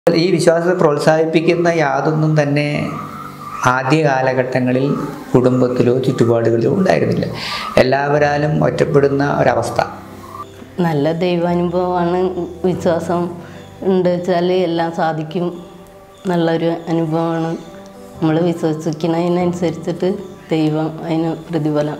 ഈ വിശ്വാസത്തെ പ്രോത്സാഹിപ്പിക്കുന്ന യാതൊന്നും തന്നെ ആദ്യ കാലഘട്ടങ്ങളിൽ കുടുംബത്തിലോ ചുറ്റുപാടുകളിലോ ഉണ്ടായിരുന്നില്ല എല്ലാവരാലും ഒറ്റപ്പെടുന്ന ഒരവസ്ഥ നല്ല ദൈവാനുഭവമാണ് വിശ്വാസം ഉണ്ട് വെച്ചാൽ എല്ലാം സാധിക്കും നല്ലൊരു അനുഭവമാണ് നമ്മൾ വിശ്വസിക്കുന്നതിനനുസരിച്ചിട്ട് ദൈവം അതിന് പ്രതിഫലം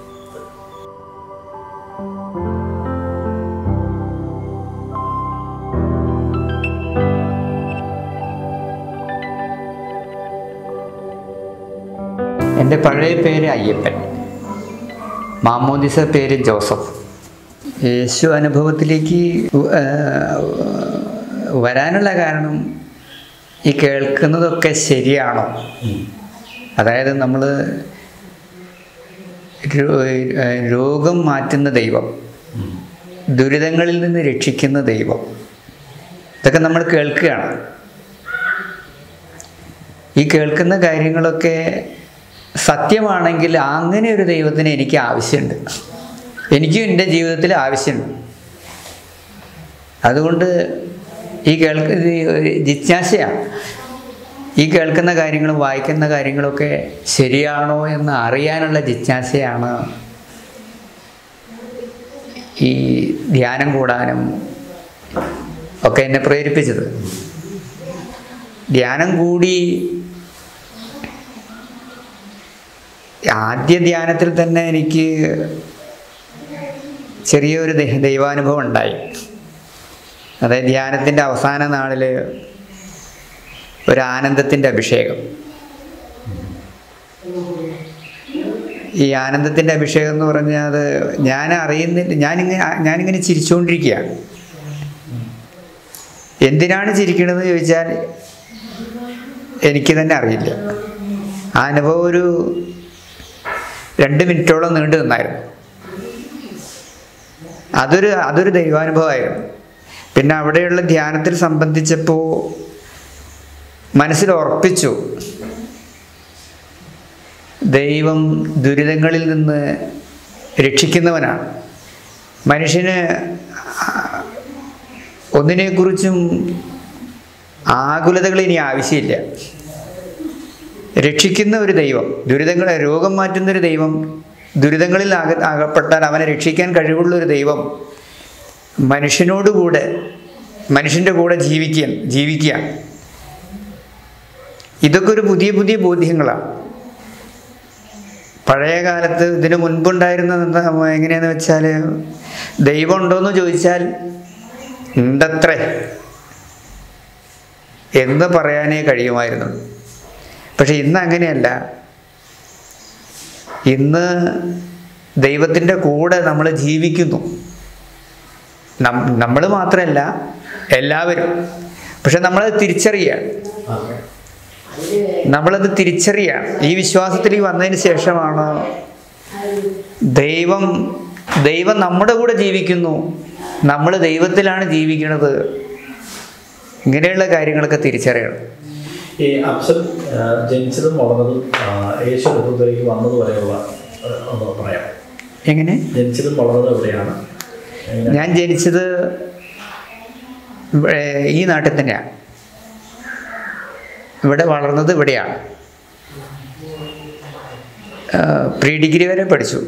എൻ്റെ പഴയ പേര് അയ്യപ്പൻ മാമോദിസ പേര് ജോസഫ് യേശു അനുഭവത്തിലേക്ക് ഉ- ആ, വരാനുള്ള കാരണം ഈ കേൾക്കുന്നതൊക്കെ ശരിയാണോ അതായത് നമ്മൾ രോഗം മാറ്റുന്ന ദൈവം ദുരിതങ്ങളിൽ നിന്ന് രക്ഷിക്കുന്ന ദൈവം ഇതൊക്കെ നമ്മൾ കേൾക്കുകയാണ് ഈ കേൾക്കുന്ന കാര്യങ്ങളൊക്കെ സത്യമാണെങ്കിൽ അങ്ങനെ ഒരു ദൈവത്തിന് എനിക്ക് ആവശ്യമുണ്ട് എനിക്കും എൻ്റെ ജീവിതത്തിൽ ആവശ്യമുണ്ട് അതുകൊണ്ട് ഈ കേൾക്ക ഇത് ഒരു ജിജ്ഞാസയാണ് ഈ കേൾക്കുന്ന കാര്യങ്ങളും വായിക്കുന്ന കാര്യങ്ങളൊക്കെ ശരിയാണോ എന്ന് അറിയാനുള്ള ജിജ്ഞാസയാണ് ഈ ധ്യാനം കൂടാനും ഒക്കെ എന്നെ പ്രേരിപ്പിച്ചത് ധ്യാനം കൂടി ആദ്യ ധ്യാനത്തിൽ തന്നെ എനിക്ക് ചെറിയൊരു ദൈ- ദൈവാനുഭവം ഉണ്ടായി അതായത് ധ്യാനത്തിൻ്റെ അവസാന നാളിൽ ഒരു ആനന്ദത്തിൻ്റെ അഭിഷേകം ഈ ആനന്ദത്തിൻ്റെ അഭിഷേകം എന്ന് പറഞ്ഞാൽ അത് ഞാൻ അറിയുന്നില്ല ഞാനിങ്ങനെ ഞാനിങ്ങനെ ചിരിച്ചുകൊണ്ടിരിക്കുകയാണ് എന്തിനാണ് ചിരിക്കണമെന്ന് ചോദിച്ചാൽ എനിക്ക് തന്നെ അറിയില്ല ആ അനുഭവം ഒരു രണ്ട് മിനിറ്റോളം നീണ്ടു നിന്നായിരുന്നു അതൊരു അതൊരു ദൈവാനുഭവമായിരുന്നു പിന്നെ അവിടെയുള്ള ധ്യാനത്തിൽ സംബന്ധിച്ചപ്പോൾ മനസ്സിൽ ഉറപ്പിച്ചു ദൈവം ദുരിതങ്ങളിൽ നിന്ന് രക്ഷിക്കുന്നവനാണ് മനുഷ്യന് ഒന്നിനെക്കുറിച്ചും ആകുലതകൾ ഇനി ആവശ്യമില്ല രക്ഷിക്കുന്ന ഒരു ദൈവം ദുരിതങ്ങളെ രോഗം മാറ്റുന്ന ഒരു ദൈവം ദുരിതങ്ങളിൽ അക അകപ്പെട്ടാൽ അവനെ രക്ഷിക്കാൻ കഴിവുള്ള ഒരു ദൈവം മനുഷ്യനോടുകൂടെ മനുഷ്യൻ്റെ കൂടെ ജീവിക്കാൻ ജീവിക്കുക ഇതൊക്കെ ഒരു പുതിയ പുതിയ ബോധ്യങ്ങളാണ് പഴയ കാലത്ത് ഇതിനു മുൻപുണ്ടായിരുന്നത് എന്താ എങ്ങനെയാന്ന് വെച്ചാൽ ദൈവം ഉണ്ടോയെന്ന് ചോദിച്ചാൽ ഉണ്ടത്രേ എന്ന് പറയാനേ കഴിയുമായിരുന്നു പക്ഷെ ഇന്ന് അങ്ങനെയല്ല ഇന്ന് ദൈവത്തിൻ്റെ കൂടെ നമ്മൾ ജീവിക്കുന്നു നമ്മൾ മാത്രമല്ല എല്ലാവരും പക്ഷെ നമ്മളത് തിരിച്ചറിയുക നമ്മളത് തിരിച്ചറിയുക ഈ വിശ്വാസത്തിലേക്ക് വന്നതിന് ശേഷമാണ് ദൈവം ദൈവം നമ്മുടെ കൂടെ ജീവിക്കുന്നു നമ്മൾ ദൈവത്തിലാണ് ജീവിക്കുന്നത് ഇങ്ങനെയുള്ള കാര്യങ്ങളൊക്കെ തിരിച്ചറിയണം ഈ അഫ്സൽ ആ, ജനിച്ചതും വളർന്നതും ആ, യേശു കുടുംബത്തിലേക്ക് വന്നത് വരെയുള്ള ആ, ഒന്ന് പറയാം എങ്ങനെ ജനിച്ചതും വളർന്നതും എവിടെയാണ് എങ്ങനെ? ഞാൻ ജനിച്ചത് ഇവിടെ ഈ നാട്ടിൽ തന്നെയാണ് ഇവിടെ വളർന്നത് ഇവിടെയാണ് പ്രീ ഡിഗ്രി വരെ പഠിച്ചു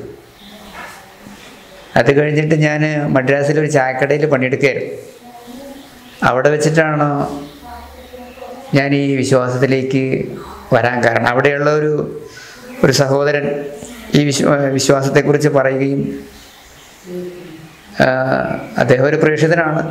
അത് കഴിഞ്ഞിട്ട് ഞാൻ മദ്രാസിൽ ഒരു ചായക്കടയിൽ പണിയെടുക്കുകയായിരുന്നു അവിടെ വെച്ചിട്ടാണ് ഞാൻ ഈ വിശ്വാസത്തിലേക്ക് വരാൻ കാരണം അവിടെയുള്ള ഒരു ഒരു സഹോദരൻ ഈ വിശ്വ വിശ്വാസത്തെക്കുറിച്ച് പറയുകയും ആ, അദ്ദേഹം ഒരു പ്രേക്ഷിതനാണ്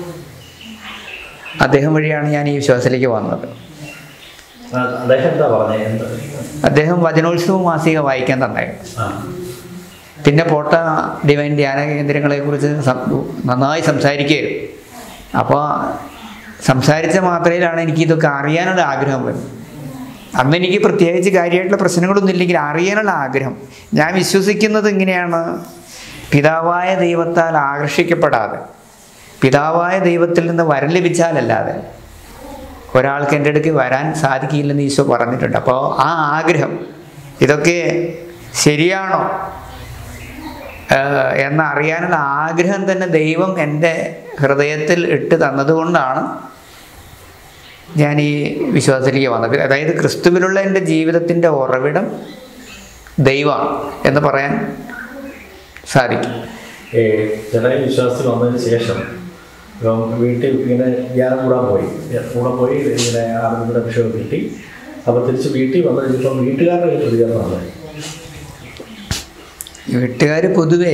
അദ്ദേഹം വഴിയാണ് ഞാൻ ഈ വിശ്വാസത്തിലേക്ക് വന്നത് ആ, അദ്ദേഹം എന്താ പറഞ്ഞത് എന്താ അദ്ദേഹം വചനോത്സവ മാസിക വായിക്കാൻ തന്നായിരുന്നു ആ, പിന്നെ പോട്ട ഡിവൈൻ ധ്യാന കേന്ദ്രങ്ങളെക്കുറിച്ച് സം- നന്നായി സംസാരിക്കുകയായിരുന്നു അപ്പോൾ സംസാരിച്ച മാത്രയിലാണ് എനിക്ക് ഇതൊക്കെ അറിയാനുള്ള ആഗ്രഹം വരുന്നത് അന്ന് എനിക്ക് പ്രത്യേകിച്ച് കാര്യമായിട്ടുള്ള പ്രശ്നങ്ങളൊന്നും ഇല്ലെങ്കിൽ അറിയാനുള്ള ആഗ്രഹം ഞാൻ വിശ്വസിക്കുന്നത് ഇങ്ങനെയാണ് പിതാവായ ദൈവത്താൽ ആകർഷിക്കപ്പെടാതെ പിതാവായ ദൈവത്തിൽ നിന്ന് വരം ലഭിച്ചാലല്ലാതെ ഒരാൾക്ക് എൻ്റെ അടുക്ക് വരാൻ സാധിക്കില്ലെന്ന് ഈശോ പറഞ്ഞിട്ടുണ്ട് അപ്പോൾ ആ ആഗ്രഹം ഇതൊക്കെ ശരിയാണോ ഏഹ് എന്നറിയാനുള്ള ആഗ്രഹം തന്നെ ദൈവം എൻ്റെ ഹൃദയത്തിൽ ഇട്ട് തന്നതുകൊണ്ടാണ് ഞാൻ ഈ വിശ്വാസത്തിലേക്ക് വന്നത് അതായത് ക്രിസ്തുവിലുള്ള എൻ്റെ ജീവിതത്തിൻ്റെ ഉറവിടം ദൈവമാണ് എന്ന് പറയാൻ സാധിക്കും ഏ, ജനറൽ വിശ്വാസത്തിൽ വന്നതിന് ശേഷം ഇപ്പം വീട്ടിൽ ഇങ്ങനെ ധ്യാനം കൂടാൻ പോയി കൂടെ പോയി ഇങ്ങനെ ആനന്ദ അഭിഷേകം കിട്ടി അപ്പോൾ തിരിച്ച് വീട്ടിൽ വന്നു കഴിഞ്ഞപ്പം വീട്ടുകാരുടെ ഒരു പ്രതികരണമാണ് വീട്ടുകാർ പൊതുവേ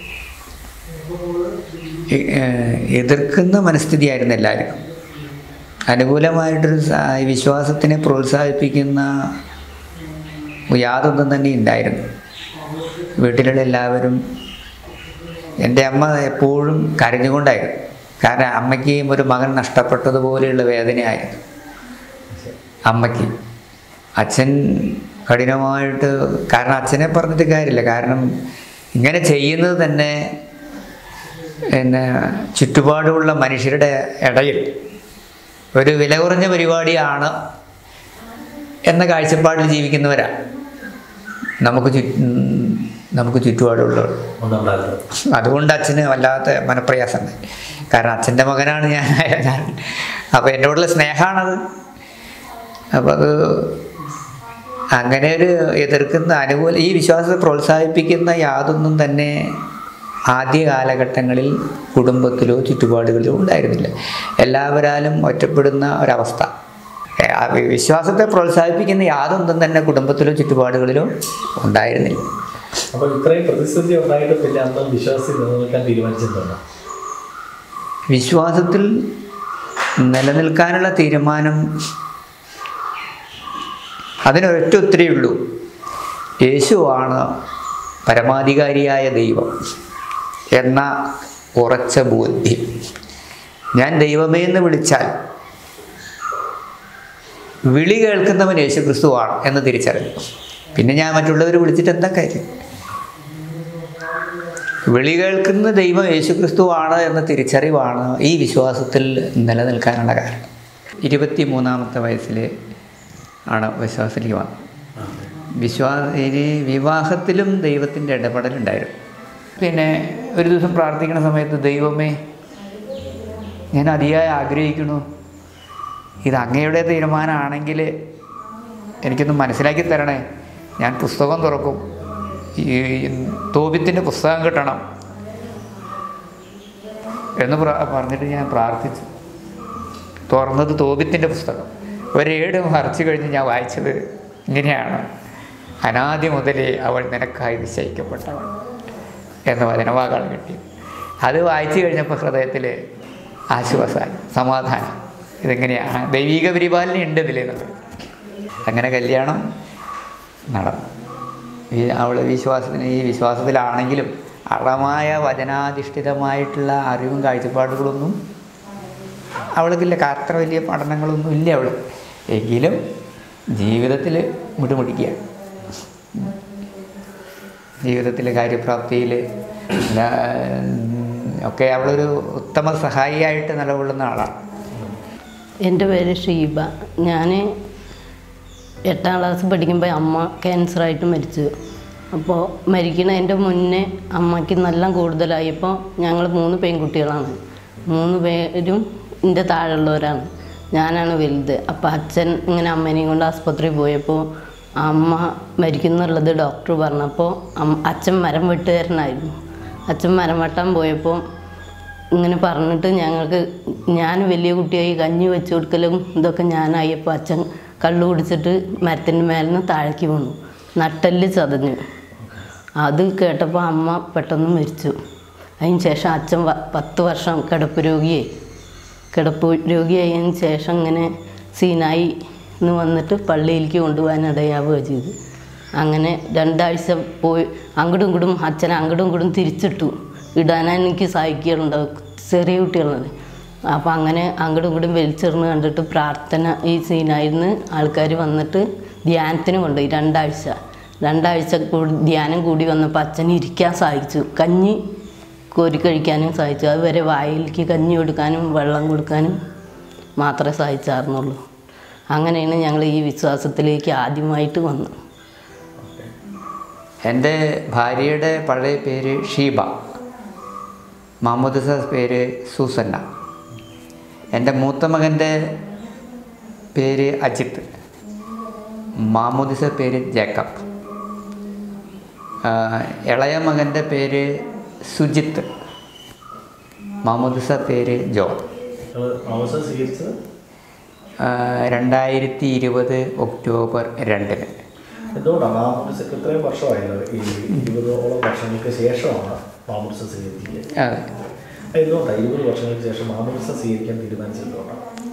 എ- ഏഹ് എതിർക്കുന്ന മനസ്ഥിതിയായിരുന്നു എല്ലാവരും അനുകൂലമായിട്ടൊരു സ- വിശ്വാസത്തിനെ പ്രോത്സാഹിപ്പിക്കുന്ന യാതൊന്നും തന്നെ ഉണ്ടായിരുന്നു വീട്ടിലുള്ള എല്ലാവരും എൻ്റെ അമ്മ എപ്പോഴും കരഞ്ഞുകൊണ്ടായിരുന്നു കാരണം അമ്മയ്ക്ക് ഒരു മകൻ നഷ്ടപ്പെട്ടതുപോലെയുള്ള വേദനയായിരുന്നു അമ്മയ്ക്ക് അച്ഛൻ കഠിനമായിട്ട് കാരണം അച്ഛനെ പറഞ്ഞിട്ട് കാര്യമില്ല കാരണം ഇങ്ങനെ ചെയ്യുന്നത് തന്നെ പിന്നെ ചുറ്റുപാടുമുള്ള മനുഷ്യരുടെ ഇടയിൽ ഒരു വില കുറഞ്ഞ പരിപാടിയാണ് എന്ന കാഴ്ചപ്പാടിൽ ജീവിക്കുന്നവരാ നമുക്ക് ചു ഉം, നമുക്ക് ചുറ്റുപാടുള്ളവർ ഒന്നുണ്ടായിരുന്നു അതുകൊണ്ട് അച്ഛന് വല്ലാത്ത മനപ്രയാസമുണ്ട് കാരണം അച്ഛൻ്റെ മകനാണ് ഞാൻ ഞാൻ അപ്പോൾ എന്നോടുള്ള സ്നേഹമാണത് അപ്പോൾ അത് അങ്ങനെ ഒരു എതിർക്കുന്ന അനുകൂല ഈ വിശ്വാസത്തെ പ്രോത്സാഹിപ്പിക്കുന്ന യാതൊന്നും തന്നെ ആദ്യ കാലഘട്ടങ്ങളിൽ കുടുംബത്തിലോ ചുറ്റുപാടുകളിലോ ഉണ്ടായിരുന്നില്ല എല്ലാവരാലും ഒറ്റപ്പെടുന്ന ഒരവസ്ഥ ഏ, ആ വിശ്വാസത്തെ പ്രോത്സാഹിപ്പിക്കുന്ന യാതൊന്നും തന്നെ കുടുംബത്തിലോ ചുറ്റുപാടുകളിലോ ഉണ്ടായിരുന്നില്ല അപ്പോൾ ഇത്രയും പ്രതിസന്ധി ഉണ്ടായിട്ട് പിന്നെ അന്ന് വിശ്വാസത്തിൽ നിലനിൽക്കാൻ തീരുമാനിച്ചിട്ടുണ്ടോ വിശ്വാസത്തിൽ നിലനിൽക്കാനുള്ള തീരുമാനം അതിനൊരൊറ്റ ഉത്തരയുള്ളൂ യേശുവാണ് പരമാധികാരിയായ ദൈവം എന്ന ഉറച്ച ബോധ്യം ഞാൻ ദൈവമേ എന്ന് വിളിച്ചാൽ വിളി കേൾക്കുന്നവൻ യേശു ക്രിസ്തുവാണ് എന്ന് തിരിച്ചറിഞ്ഞു പിന്നെ ഞാൻ മറ്റുള്ളവർ വിളിച്ചിട്ട് എന്താ കാര്യം വിളി കേൾക്കുന്ന ദൈവം യേശുക്രിസ്തുവാണ് എന്ന തിരിച്ചറിവാണ് ഈ വിശ്വാസത്തിൽ നിലനിൽക്കാനുള്ള കാരണം ഇരുപത്തി മൂന്നാമത്തെ വയസ്സിൽ ആണ് വിശ്വാസത്തിലേക്ക് വന്നത് വിശ്വാസ ഇനി വിവാഹത്തിലും ദൈവത്തിൻ്റെ ഇടപെടലുണ്ടായിരുന്നു പിന്നെ ഒരു ദിവസം പ്രാർത്ഥിക്കുന്ന സമയത്ത് ദൈവമേ ഞാൻ അതിയായി ആഗ്രഹിക്കുന്നു ഇത് അങ്ങയുടെ തീരുമാനമാണെങ്കിൽ എനിക്കൊന്ന് മനസ്സിലാക്കി തരണേ ഞാൻ പുസ്തകം തുറക്കും ഈ തോപിത്തിൻ്റെ പുസ്തകം കിട്ടണം എന്ന് പ്ര- പറഞ്ഞിട്ട് ഞാൻ പ്രാർത്ഥിച്ചു തുറന്നത് തോപിത്തിൻ്റെ പുസ്തകം ഒരേട് മറിച്ചു കഴിഞ്ഞ് ഞാൻ വായിച്ചത് ഇങ്ങനെയാണ് അനാദി മുതലേ അവൾ നിനക്കായി നിശ്ചയിക്കപ്പെട്ടവൾ എന്ന വചനവാക്കാണ് കിട്ടി അത് വായിച്ചു കഴിഞ്ഞപ്പോൾ ഹൃദയത്തിൽ ആശ്വാസമായി സമാധാനം ഇതെങ്ങനെയാണ് ദൈവിക പരിപാലന ഉണ്ട് ഇതിലെന്നുള്ളത് അങ്ങനെ കല്യാണം നടന്നു ഈ അവൾ വിശ്വാസത്തിന് ഈ വിശ്വാസത്തിലാണെങ്കിലും അളമായ വചനാധിഷ്ഠിതമായിട്ടുള്ള അറിവും കാഴ്ചപ്പാടുകളൊന്നും അവൾക്കില്ല അത്ര വലിയ പഠനങ്ങളൊന്നും ഇല്ല അവൾ എങ്കിലും ജീവിതത്തിൽ മുട്ടുമുടിക്കുക ജീവിതത്തിലെ കാര്യപ്രാപ്തിയിൽ ഒക്കെ അവളൊരു ഉത്തമ സഹായിയായിട്ട് നിലകൊള്ളുന്ന ആളാണ് എൻ്റെ പേര് ഷീബ ഞാൻ എട്ടാം ക്ലാസ് പഠിക്കുമ്പോൾ അമ്മ ക്യാൻസറായിട്ട് മരിച്ചു അപ്പോൾ മരിക്കണതിൻ്റെ മുന്നേ അമ്മയ്ക്ക് നല്ല കൂടുതലായപ്പോൾ ഞങ്ങൾ മൂന്ന് പെൺകുട്ടികളാണ് മൂന്ന് പേരും എൻ്റെ താഴെയുള്ളവരാണ് ഞാനാണ് വലുത് അപ്പോൾ അച്ഛൻ ഇങ്ങനെ അമ്മേനെയും കൊണ്ട് ആസ്പത്രിയിൽ പോയപ്പോൾ അമ്മ മരിക്കുന്നുള്ളത് ഡോക്ടർ പറഞ്ഞപ്പോൾ അമ്മ- അച്ഛൻ മരം വെട്ടുകാരനായിരുന്നു അച്ഛൻ മരം വെട്ടാൻ പോയപ്പോൾ ഇങ്ങനെ പറഞ്ഞിട്ട് ഞങ്ങൾക്ക് ഞാൻ വലിയ കുട്ടിയായി കഞ്ഞി വെച്ച് കൊടുക്കലും ഇതൊക്കെ ഞാനായപ്പോൾ അച്ഛൻ കള്ളു കുടിച്ചിട്ട് മരത്തിൻ്റെ മേലെ നിന്ന് താഴേക്ക് വീണു നട്ടെല്ല് ചതഞ്ഞു അത് കേട്ടപ്പോൾ അമ്മ പെട്ടെന്ന് മരിച്ചു അതിന് ശേഷം അച്ഛൻ വ- പത്ത് വർഷം കിടപ്പ് രോഗിയായി കിടപ്പ് രോഗിയായതിന് ശേഷം ഇങ്ങനെ സീനായി എന്ന് വന്നിട്ട് പള്ളിയിലേക്ക് കൊണ്ടുപോകാനിടയാവുക ചെയ്തു അങ്ങനെ രണ്ടാഴ്ച പോയി അങ്ങോട്ടും ഇങ്ങോട്ടും അച്ഛനെ അങ്ങോട്ടും ഇങ്ങോട്ടും തിരിച്ചിട്ടു ഇടാനാ എനിക്ക് സഹായിക്കാറുണ്ടാവും ചെറിയ കുട്ടികളാണ് അപ്പോൾ അങ്ങനെ അങ്ങോട്ടും ഇങ്ങോട്ടും വലിച്ചെറിഞ്ഞ് കണ്ടിട്ട് പ്രാർത്ഥന ഈ സീനായിരുന്നു ആൾക്കാർ വന്നിട്ട് ധ്യാനത്തിന് കൊണ്ടുപോയി രണ്ടാഴ്ച രണ്ടാഴ്ച കൂടി ധ്യാനം കൂടി വന്നപ്പോൾ അച്ഛന് ഇരിക്കാൻ സാധിച്ചു കഞ്ഞി കോരി കഴിക്കാനും സാധിച്ചു അതുവരെ വായിലേക്ക് കഞ്ഞി കൊടുക്കാനും വെള്ളം കൊടുക്കാനും മാത്രമേ സാധിച്ചായിരുന്നുള്ളൂ അങ്ങനെയാണ് ഞങ്ങൾ ഈ വിശ്വാസത്തിലേക്ക് ആദ്യമായിട്ട് വന്നത് എൻ്റെ ഭാര്യയുടെ പഴയ പേര് ഷീബ മുഹമ്മദ് സാസ് പേര് സൂസന്ന എൻ്റെ മൂത്ത മകൻ്റെ പേര് അജിത്ത് മാമോദിസ പേര് ജേക്കബ് ആ, ഇളയ മകൻ്റെ പേര് സുജിത്ത് മാമോദിസ പേര് ജോൺ നിങ്ങൾ അവസരം സ്വീകരിച്ചത് ആ, രണ്ടായിരത്തി ഇരുപത് ഒക്ടോബർ രണ്ടിന് എന്തുകൊണ്ടാണ് മാമൂസ് ഇത്രയും വർഷമായല്ലോ ഈ ഇരുപതോളം വർഷങ്ങൾക്ക് ശേഷമാണ് മാമൂസ സ്വീകരിക്കുക അതെ എന്തുകൊണ്ടാണ് ഇരുപത് വർഷങ്ങൾക്ക് ശേഷം മാമൂസ സ്വീകരിക്കാൻ തീരുമാനിച്ചത് എന്തുകൊണ്ടാണ്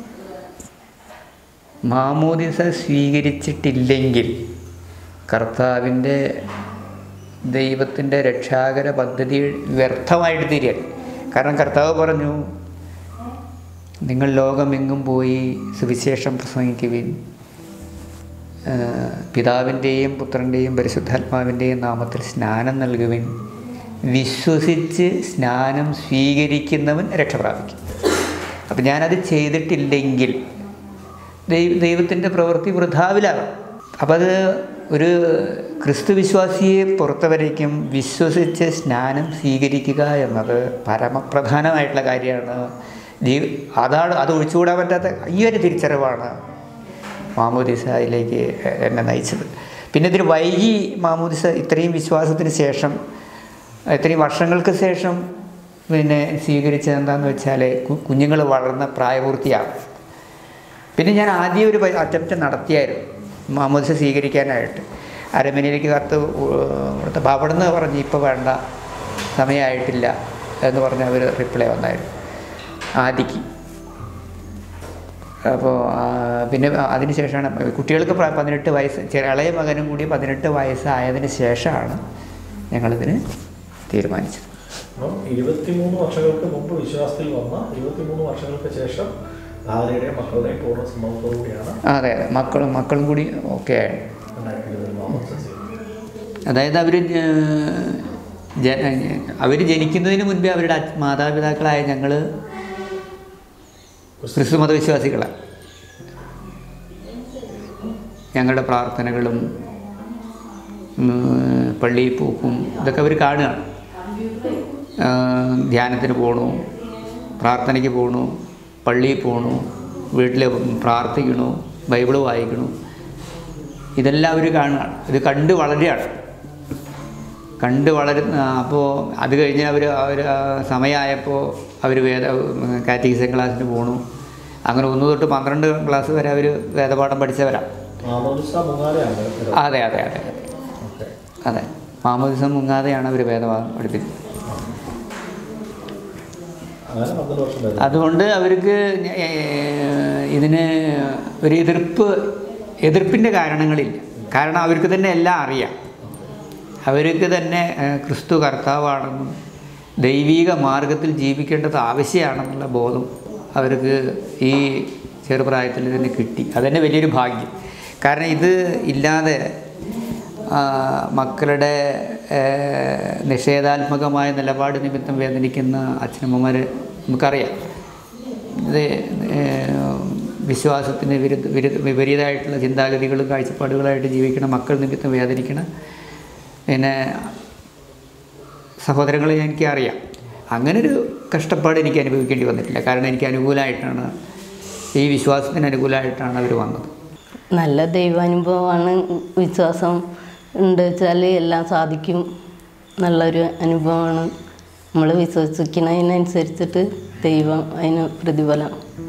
മാമോദിസ സ്വീകരിച്ചിട്ടില്ലെങ്കിൽ കർത്താവിൻ്റെ ദൈവത്തിൻ്റെ രക്ഷാകര പദ്ധതി വ്യർത്ഥമായിട്ട് തീരുകയാണ് കാരണം കർത്താവ് പറഞ്ഞു നിങ്ങൾ ലോകമെങ്ങും പോയി സുവിശേഷം പ്രസംഗിക്കുവിൻ ആ, പിതാവിൻ്റെയും പുത്രൻ്റെയും പരിശുദ്ധാത്മാവിൻ്റെയും നാമത്തിൽ സ്നാനം നൽകുവിൻ വിശ്വസിച്ച് സ്നാനം സ്വീകരിക്കുന്നവൻ രക്ഷ പ്രാപിക്കും അപ്പം ഞാനത് ചെയ്തിട്ടില്ലെങ്കിൽ ദൈവ ദൈവത്തിൻ്റെ പ്രവൃത്തി വൃഥാവിലാകും അപ്പം അത് ഒരു ക്രിസ്തു വിശ്വാസിയെ പുറത്തവരേക്കും വിശ്വസിച്ച് സ്നാനം സ്വീകരിക്കുക എന്നത് പരമപ്രധാനമായിട്ടുള്ള കാര്യമാണ് ജീവ അതാണ് അത് ഒഴിച്ചുകൂടാൻ പറ്റാത്ത ഈ ഒരു തിരിച്ചറിവാണ് മാമോദിസയിലേക്ക് എന്നെ നയിച്ചത് പിന്നെ ഇതിന് വൈകി മാമോദിസ ഇത്രയും വിശ്വാസത്തിന് ശേഷം ഇത്രയും വർഷങ്ങൾക്ക് ശേഷം പിന്നെ സ്വീകരിച്ചത് എന്താണെന്ന് വെച്ചാൽ കുഞ്ഞുങ്ങൾ വളർന്ന പ്രായപൂർത്തിയാകും പിന്നെ ഞാൻ ആദ്യം ഒരു അറ്റംപ്റ്റ് നടത്തിയായിരുന്നു മാമോദിസ സ്വീകരിക്കാനായിട്ട് അരമനയിലേക്ക് കത്ത് കൊടുത്ത അപ്പോൾ അവിടെ നിന്ന് പറഞ്ഞു ഇപ്പോൾ വേണ്ട സമയമായിട്ടില്ല എന്ന് പറഞ്ഞ് അവർ റിപ്ലൈ വന്നായിരുന്നു ആദിക്ക് അപ്പോൾ പിന്നെ അതിന് ശേഷമാണ് കുട്ടികൾക്ക് പ്ര- പതിനെട്ട് വയസ്സ് ചെറിയ ഇളയ മകനും കൂടി പതിനെട്ട് വയസ്സായതിന് ശേഷമാണ് ഞങ്ങളിതിന് തീരുമാനിച്ചത് അപ്പം ഇരുപത്തിമൂന്ന് വർഷങ്ങൾക്ക് മുമ്പ് വിശ്വാസത്തിൽ വന്ന ഇരുപത്തിമൂന്ന് വർഷങ്ങൾക്ക് ശേഷം ഭാര്യയുടെയും മക്കളുടെയും പൂർണ്ണ സമ്മതത്തോടുകൂടിയാണ് അതെ അതെ മക്കളും മക്കളും കൂടി ഓക്കെ ആയി രണ്ടായിരത്തി ഇരുപതിൽ മാമോദിസ സ്വീകരിച്ചത് അതായത് അവർ അവർ ജനിക്കുന്നതിന് മുൻപേ അവരുടെ അച്ഛ- മാതാപിതാക്കളായ ഞങ്ങൾ ക്രിസ്തു മതവിശ്വാസികളാണ് ഞങ്ങളുടെ പ്രാർത്ഥനകളും ഉം, പള്ളിയിൽ പോക്കും ഇതൊക്കെ അവർ കാണുകയാണ് ആ, ധ്യാനത്തിന് പോകണു പ്രാർത്ഥനയ്ക്ക് പോകണു പള്ളിയിൽ പോകണു വീട്ടിൽ പ്രാർത്ഥിക്കണു ബൈബിള് വായിക്കണു ഇതെല്ലാം അവർ കാണുകയാണ് ഇത് കണ്ട് വളരുകയാണ് കണ്ട് വളരുന്ന അപ്പോൾ അത് കഴിഞ്ഞ് അവർ അവർ സമയമായപ്പോൾ അവർ വേദ കാറ്റഗിസം ക്ലാസ്സിന് പോണു അങ്ങനെ ഒന്ന് തൊട്ട് പന്ത്രണ്ട് ക്ലാസ് വരെ അവർ വേദപാഠം പഠിച്ചവരാണ് മാമോദിസ മുങ്ങാതെയാണ് ഇത്. അതെ അതെ അതെ ഓക്കെ അതെ മാമോദിസം മുങ്ങാതെയാണ് അവർ വേദപാഠം പഠിപ്പിച്ചത് അങ്ങനെ പന്ത്രണ്ട് വർഷം വരെ അതുകൊണ്ട് അവർക്ക് ഞ- ഏർ ഇതിന് ഒരു എതിർപ്പ് എതിർപ്പിൻ്റെ കാരണങ്ങളില്ല കാരണം അവർക്ക് തന്നെ എല്ലാം അറിയാം അവർക്ക് തന്നെ ഏർ, ക്രിസ്തു കർത്താവാണെന്നും ദൈവീക മാർഗത്തിൽ ജീവിക്കേണ്ടത് ആവശ്യമാണെന്നുള്ള ബോധം അവർക്ക് ഈ ചെറുപ്രായത്തിൽ തന്നെ കിട്ടി അതന്നെ വലിയൊരു ഭാഗ്യം കാരണം ഇത് ഇല്ലാതെ ആ, മക്കളുടെ ഏർ, നിഷേധാത്മകമായ നിലപാട് നിമിത്തം വേദനിക്കുന്ന അച്ഛനമ്മമാരെ നമുക്കറിയാം ഇത് ഏർ, വിശ്വാസത്തിന് വിരുദ്ധ വിരുദ്ധ വിപരീതമായിട്ടുള്ള ചിന്താഗതികളും കാഴ്ചപ്പാടുകളായിട്ട് ജീവിക്കണ മക്കൾ നിമിത്തം വേദനിക്കണ പിന്നെ സഹോദരങ്ങളെ എനിക്ക് അറിയാം അങ്ങനെ ഒരു കഷ്ടപ്പാട് എനിക്ക് അനുഭവിക്കേണ്ടി വന്നിട്ടില്ല കാരണം എനിക്ക് അനുകൂലമായിട്ടാണ് ഈ വിശ്വാസത്തിന് അനുകൂലമായിട്ടാണ് അവർ വന്നത് നല്ല ദൈവാനുഭവമാണ് വിശ്വാസം ഉണ്ട് വെച്ചാൽ എല്ലാം സാധിക്കും നല്ലൊരു അനുഭവമാണ് നമ്മൾ വിശ്വസിക്കുന്നതിനനുസരിച്ചിട്ട് ദൈവം അതിന് പ്രതിഫലം